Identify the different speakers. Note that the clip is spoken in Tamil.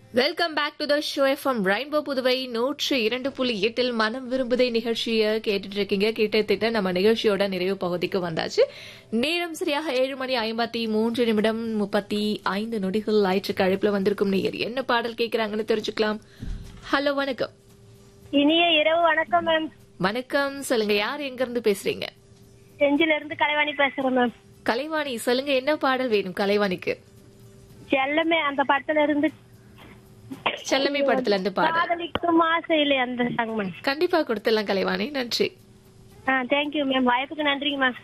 Speaker 1: welcome back to the show FM rainbow Puduvai நூற்று இரண்டு புள்ளி எட்டில் மனம் விரும்புதை நிகழ்ச்சியை கேட்டுட்டு இருக்கீங்க கிட்டத்தட்ட நம்ம நிகழ்ச்சியோட நிறைவு பகுதிக்கு வந்தாச்சு நேரம் சரியாக ஏழு மணி ஐம்பத்தி மூன்று நிமிடம் முப்பத்தி ஐந்து நொடிகள் ஆயிற்றுக்கு அழைப்புல வந்திருக்கும் நேயர் என்ன பாடல் கேட்கறாங்கன்னு தெரிஞ்சுக்கலாம் ஹலோ வணக்கம்
Speaker 2: இனிய இரவு வணக்கம் மேம்
Speaker 1: வணக்கம் சொல்லுங்க யார் எங்க இருந்து பேசுறீங்க
Speaker 2: செஞ்சில இருந்து கலைவாணி பேசுறேன் மேம்
Speaker 1: கலைவாணி சொல்லுங்க என்ன பாடல் வேணும் கலைவாணிக்கு
Speaker 2: செல்லமே அந்த படத்துல இருந்து
Speaker 1: செல்லமை படத்துல இருந்து பாடல்
Speaker 2: காதலிக்கும் ஆசை இல்லை அந்த சாங் மேம்
Speaker 1: கண்டிப்பா கொடுத்துடலாம் கலைவாணி நன்றி
Speaker 2: ஆ தேங்க்யூ மேம் வாய்ப்புக்கு நன்றிங்க மேம்